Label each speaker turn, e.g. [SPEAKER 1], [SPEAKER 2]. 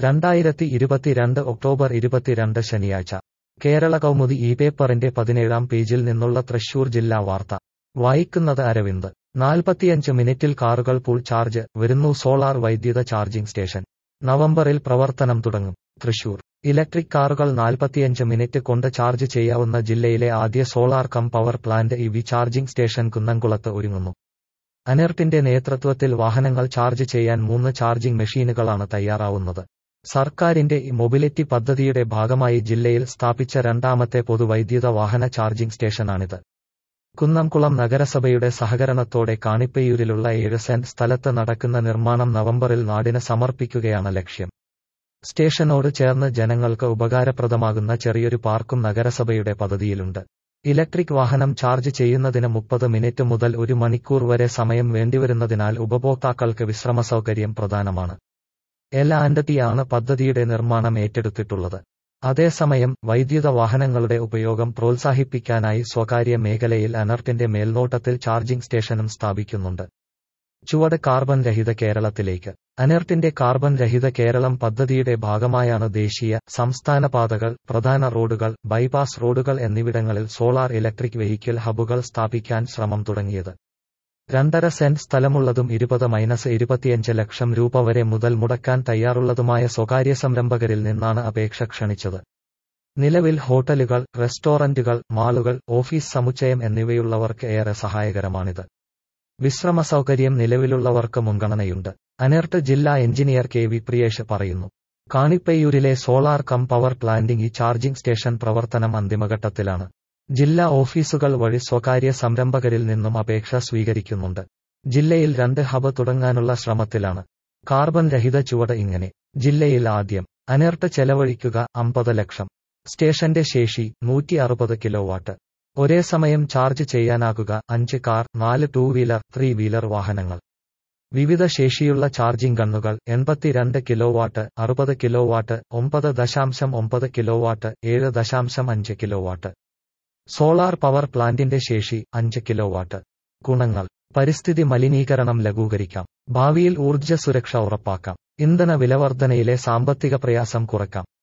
[SPEAKER 1] രണ്ടായിരത്തി ഇരുപത്തിരണ്ട് ഒക്ടോബർ ഇരുപത്തിരണ്ട് ശനിയാഴ്ച കേരള കൗമുദി ഈ പേപ്പറിന്റെ പതിനേഴാം പേജിൽ നിന്നുള്ള തൃശൂർ ജില്ലാ വാർത്ത വായിക്കുന്നത് അരവിന്ദ് നാൽപ്പത്തിയഞ്ച് മിനിറ്റിൽ കാറുകൾ ഫുൾ ചാർജ് വരുന്നു സോളാർ വൈദ്യുത ചാർജിംഗ് സ്റ്റേഷൻ നവംബറിൽ പ്രവർത്തനം തുടങ്ങും തൃശൂർ ഇലക്ട്രിക് കാറുകൾ നാൽപ്പത്തിയഞ്ച് മിനിറ്റ് കൊണ്ട് ചാർജ് ചെയ്യാവുന്ന ജില്ലയിലെ ആദ്യ solar cum power plant E V charging station കുന്നംകുളത്ത് ഒരുങ്ങുന്നു അനെർട്ടിന്റെ നേതൃത്വത്തിൽ വാഹനങ്ങൾ ചാർജ് ചെയ്യാൻ മൂന്ന് ചാർജിംഗ് മെഷീനുകളാണ് തയ്യാറാവുന്നത് സർക്കാരിന്റെ ഈ മൊബിലിറ്റി പദ്ധതിയുടെ ഭാഗമായി ജില്ലയിൽ സ്ഥാപിച്ച രണ്ടാമത്തെ പൊതുവൈദ്യുത വാഹന ചാർജിംഗ് സ്റ്റേഷനാണിത് കുന്നംകുളം നഗരസഭയുടെ സഹകരണത്തോടെ കാണിപ്പയ്യൂരിലുള്ള ഏഴ് സെന്റ് സ്ഥലത്ത് നടക്കുന്ന നിർമ്മാണം നവംബറിൽ നാടിന് സമർപ്പിക്കുകയാണ് ലക്ഷ്യം സ്റ്റേഷനോട് ചേർന്ന് ജനങ്ങൾക്ക് ഉപകാരപ്രദമാകുന്ന ചെറിയൊരു പാർക്കും നഗരസഭയുടെ പദ്ധതിയിലുണ്ട് ഇലക്ട്രിക് വാഹനം ചാർജ് ചെയ്യുന്നതിന് മുപ്പത് മിനിറ്റ് മുതൽ ഒരു മണിക്കൂർ വരെ സമയം വേണ്ടിവരുന്നതിനാൽ ഉപഭോക്താക്കൾക്ക് വിശ്രമസൗകര്യം പ്രധാനമാണ് എൽ ആൻഡ് ടി ആണ് പദ്ധതിയുടെ നിർമ്മാണം ഏറ്റെടുത്തിട്ടുള്ളത് അതേസമയം വൈദ്യുത വാഹനങ്ങളുടെ ഉപയോഗം പ്രോത്സാഹിപ്പിക്കാനായി സ്വകാര്യ മേഖലയിൽ അനർട്ടിന്റെ മേൽനോട്ടത്തിൽ ചാർജിംഗ് സ്റ്റേഷനും സ്ഥാപിക്കുന്നുണ്ട് ചുവട് കാർബൺ രഹിത കേരളത്തിലേക്ക് അനർട്ടിന്റെ കാർബൺ രഹിത കേരളം പദ്ധതിയുടെ ഭാഗമായാണ് ദേശീയ സംസ്ഥാന പാതകൾ പ്രധാന റോഡുകൾ ബൈപാസ് റോഡുകൾ എന്നിവിടങ്ങളിൽ സോളാർ ഇലക്ട്രിക് വെഹിക്കിൾ ഹബുകൾ സ്ഥാപിക്കാൻ ശ്രമം തുടങ്ങിയത് രണ്ടര സെന്റ് സ്ഥലമുള്ളതും ഇരുപത് മൈനസ് ഇരുപത്തിയഞ്ച് ലക്ഷം രൂപ വരെ മുതൽ മുടക്കാൻ തയ്യാറുള്ളതുമായ സ്വകാര്യ സംരംഭകരിൽ നിന്നാണ് അപേക്ഷ ക്ഷണിച്ചത് നിലവിൽ ഹോട്ടലുകൾ റെസ്റ്റോറന്റുകൾ മാളുകൾ ഓഫീസ് സമുച്ചയം എന്നിവയുള്ളവർക്ക് ഏറെ സഹായകരമാണിത് വിശ്രമ സൗകര്യം നിലവിലുള്ളവർക്ക് മുൻഗണനയുണ്ട് അനർട്ട് ജില്ലാ എഞ്ചിനീയർ കെ വി പ്രിയേഷ് പറയുന്നു കാണിപ്പയ്യൂരിലെ സോളാർ കം പവർ പ്ലാന്റിംഗ് ഈ ചാർജിംഗ് സ്റ്റേഷൻ പ്രവർത്തനം അന്തിമഘട്ടത്തിലാണ് ജില്ലാ ഓഫീസുകൾ വഴി സ്വകാര്യ സംരംഭകരിൽ നിന്നും അപേക്ഷ സ്വീകരിക്കുന്നുണ്ട് ജില്ലയിൽ രണ്ട് ഹബ് തുടങ്ങാനുള്ള ശ്രമത്തിലാണ് കാർബൺ രഹിത ചുവട് ഇങ്ങനെ ജില്ലയിൽ ആദ്യം അനർട്ട് ചെലവഴിക്കുക അമ്പത് ലക്ഷം സ്റ്റേഷന്റെ ശേഷി നൂറ്റി അറുപത് കിലോവാട്ട് ഒരേ സമയം ചാർജ് ചെയ്യാനാകുക അഞ്ച് കാർ നാല് ടൂ വീലർ ത്രീ വീലർ വാഹനങ്ങൾ വിവിധ ശേഷിയുള്ള ചാർജിംഗ് ഗണ്ണുകൾ എൺപത്തിരണ്ട് കിലോവാട്ട് അറുപത് കിലോവാട്ട് ഒമ്പത് ദശാംശം ഒമ്പത് കിലോവാട്ട് ഏഴ് ദശാംശം അഞ്ച് കിലോവാട്ട് സോളാർ പവർ പ്ലാന്റിന്റെ ശേഷി അഞ്ച് കിലോവാട്ട് ഗുണങ്ങൾ പരിസ്ഥിതി മലിനീകരണം ലഘൂകരിക്കാം ഭാവിയിൽ ഊർജ്ജ സുരക്ഷ ഉറപ്പാക്കാം ഇന്ധന വിലവർധനയിലെ സാമ്പത്തിക പ്രയാസം കുറയ്ക്കാം